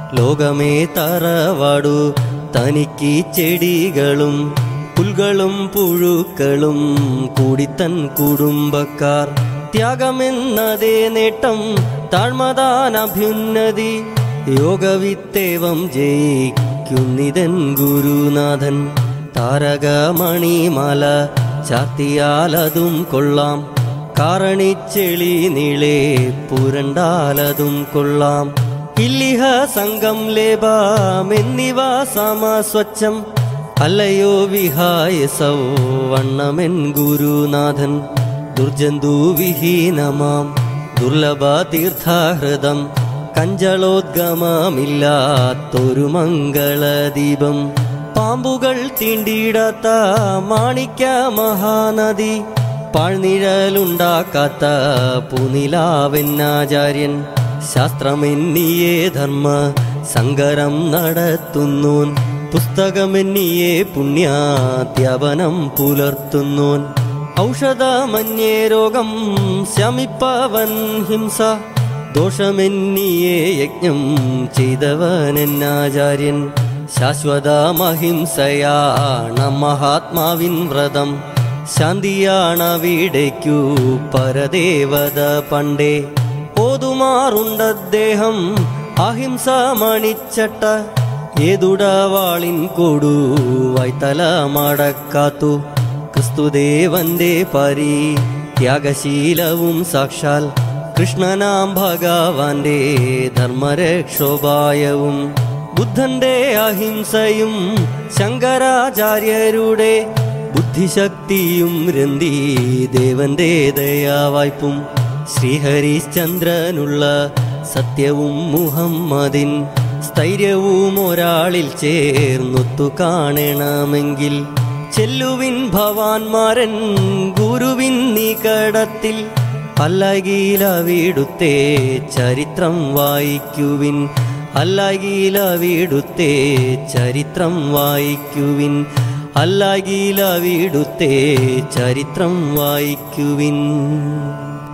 ലോകമേ തറവാടു തനിക്ക് ചെടികളും പുൽകളും പുഴുക്കളും കൂടിത്തൻ കുടുംബക്കാർ ത്യാഗമെന്നതേ നേട്ടം താഴ്മതാൻ അഭ്യുന്നതി യോഗവിത്തേവം ജയിക്കുന്നിതൻ ഗുരുനാഥൻ താരകമണിമാല ചാത്തിയാലതും കൊള്ളാം കാരണിച്ചെളി നീളെ പുരണ്ടാലതും കൊള്ളാം ഇല്ലിഹ സംഘം ലേബാമെന്നിവ സമസ്വച്ഛം അല്ലയോ വിഹായ സൗവണ്ണമെൻ ഗുരുനാഥൻ ദുർജന്തു വിഹീനമാം ദുർലഭ തീർത്ഥാഹൃതം കഞ്ചളോദ്ഗമമില്ലാത്തൊരു മംഗളദീപം പാമ്പുകൾ തീണ്ടിയിടാത്ത മാണിക്യ മഹാനദി പാഴ്നിഴലുണ്ടാക്കാത്ത പുനിലാവെന്നാചാര്യൻ ശാസ്ത്രമെന്നിയേ ധർമ്മ സങ്കരം നടത്തുന്നോൻ പുസ്തകമെന്നിയേ പുണ്യാധ്യാപനം പുലർത്തുന്നോൻ ഔഷധമന്യേ രോഗം ശമിപ്പവൻ ഹിംസ ദോഷമെന്നിയേ യജ്ഞം ചെയ്തവനെന്നാചാര്യൻ ശാശ്വതമഹിംസയാണ് മഹാത്മാവിൻ വ്രതം ശാന്തിയാണവിടേക്കു പരദേവത പണ്ടേ ഓതുമാറുണ്ടദ്ദേഹം അഹിംസ മണിച്ചട്ട ഏതുടവാളിൻ കൊടു വൈത്തല മടക്കാത്തു ക്രിസ്തുദേവന്റെ പരി ത്യാഗശീലവും സാക്ഷാൽ കൃഷ്ണനാം ഭഗവാന്റെ ധർമ്മരക്ഷോപായവും ബുദ്ധന്റെ അഹിംസയും ശങ്കരാചാര്യരുടെ ബുദ്ധിശക്തിയും രന്തി ദേവന്റെ ദയാവായ്പും ശ്രീഹരിശ്ചന്ദ്രനുള്ള സത്യവും മുഹമ്മദിൻ സ്ഥൈര്യവും ഒരാളിൽ ചേർന്നൊത്തു കാണണമെങ്കിൽ ചെല്ലുവിൻ ഭവാൻമാരൻ ഗുരുവിൻ നികടത്തിൽ അല്ലകീലവിടുത്തെ ചരിത്രം വായിക്കുവിൻ അല്ലകീലവിടുത്തെ ചരിത്രം വായിക്കുവിൻ അല്ലകീലവിടുത്തെ ചരിത്രം വായിക്കുവിൻ